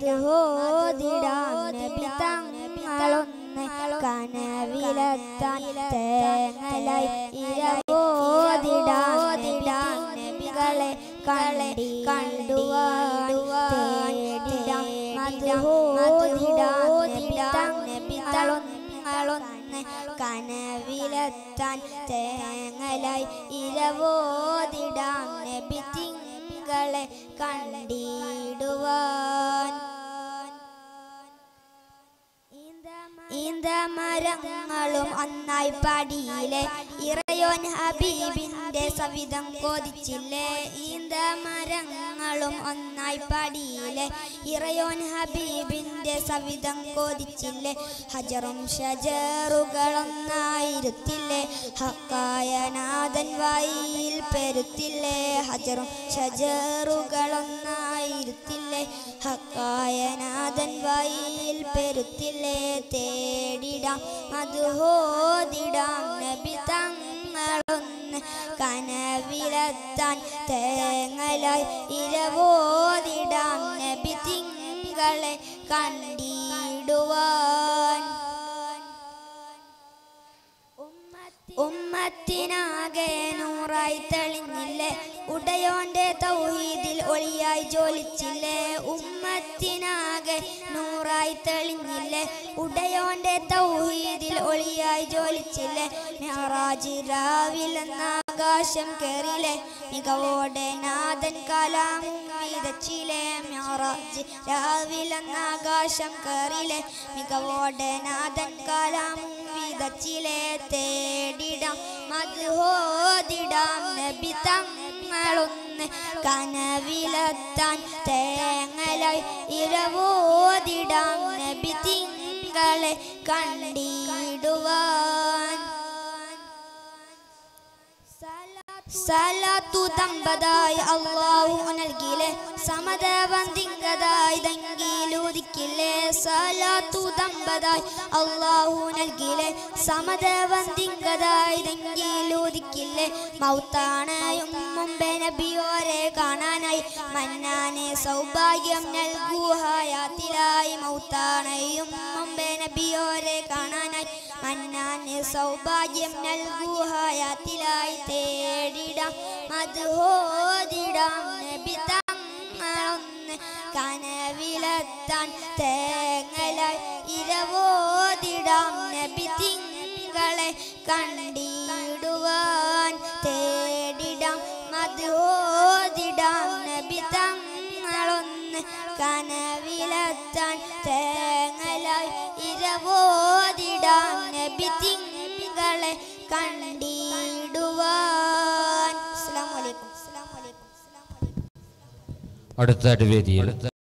മധുഹോദിടാം നബി തങ്ങളൊന്ന് കനവിലെത്താൻ തേങ്ങലായി ഇരവോദിടാം നബികളെ കണ്ടി കണ്ടുവാൻ തേടിടാം മധുഹോദിടാം നബി തങ്ങളൊന്ന് കനവിലെത്താൻ തേങ്ങലായി ഇരവോദിടാം നബി തിങ്കളെ കണ്ടിടുവാൻ ഈന്തമരങ്ങളും ഒന്നായി പാടിയില്ലേ ഇറയോൻ ഹബീബിന്റെ സവിധം കോതിച്ചില്ലേ ഈന്തമരങ്ങളും ഒന്നായി പാടിയില്ലേ ഇറയോൻ ഹബീബിന്റെ സവിധം കോതിച്ചില്ലേ ഹജറും ഷജറുകളൊന്നായിരുത്തില്ലേ ഹക്കായ നാഥൻ വായിൽ പെരുത്തില്ലേ ഹജറും ഷജറുകളൊന്നായിരുത്തില്ലേ ഹക്കായ നാഥൻ വായിൽ പെരുത്തില്ലേ തേടിടാം മധുഹോദിടാം നബി തങ്ങളൊന്ന് കനവിലെത്താൻ തേങ്ങലായി ഇരവോദിടാം നബി തിങ്കളെ കണ്ടിടുവാൻ ഉമ്മത്തിനാകെ നൂറായി തെളിഞ്ഞില്ലേ ഉടയോന്റെ തൗഹീദിൽ ഒളിയായി ജോലിച്ചില്ലേ ഉമ്മത്തിനാകെ നൂറായി തെളിഞ്ഞില്ലേ ഉടയോന്റെ തൗഹീദിൽ ഒളിയായി ജോലിച്ചില്ലേ ഞാറാജ് രാവിലെന്ന ആകാശം കേറിലെ മികവോടെ നാഥൻ കലാം വിതച്ചിലെ ഞാറാജ് രാവിലെന്ന ആകാശം കേറിലെ മികവോടെ നാഥൻ കലാം വിതച്ചിലെ തേടിടാം മധുഹോദിടാം നബി തങ്ങളൊന്ന് കനവിലെത്താൻ തേങ്ങലായി ഇരവോദിടാം നബി തിങ്കളെ കണ്ടിടുവാൻ സലാത്തു തമ്പതായി അള്ളാഹു നൽകിയിലെ സമതവൻ തിങ്കതായി തങ്കിലൂതിക്കില്ലേ സലാത്തു തമ്പതായി അള്ളാഹു നൽകിയിലെ സമതവൻ തിങ്കതായി തങ്കിലൂതിക്കില്ലേ മൗത്താണയും മുമ്പേ നബിയോരെ കാണാനായി മന്നാനെ സൗഭാഗ്യം നൽകൂ ഹയാത്തിലായി മൗത്താണയും മുമ്പേ നബിയോരെ കാണാനായി മന്നാനെ സൗഭാഗ്യം നൽകൂ ഹയാത്തിലായി തേടിടാം മധുഹോദിടാം നബി തങ്ങളൊന്ന് കനവിലെത്താൻ തേങ്ങലായി ഇരവോദിടാം നബി തിങ്കളെ കണ്ടിടുവാൻ തേടിടാം മധുഹോദിടാം നബി തങ്ങളൊന്ന് കനവിലെത്താൻ തേങ്ങലായി ഇരവോദിടാം നബി തിങ്കളെ കണ്ടിടുവാൻ അസ്സലാമു അലൈക്കും അടുത്ത വേദിയിൽ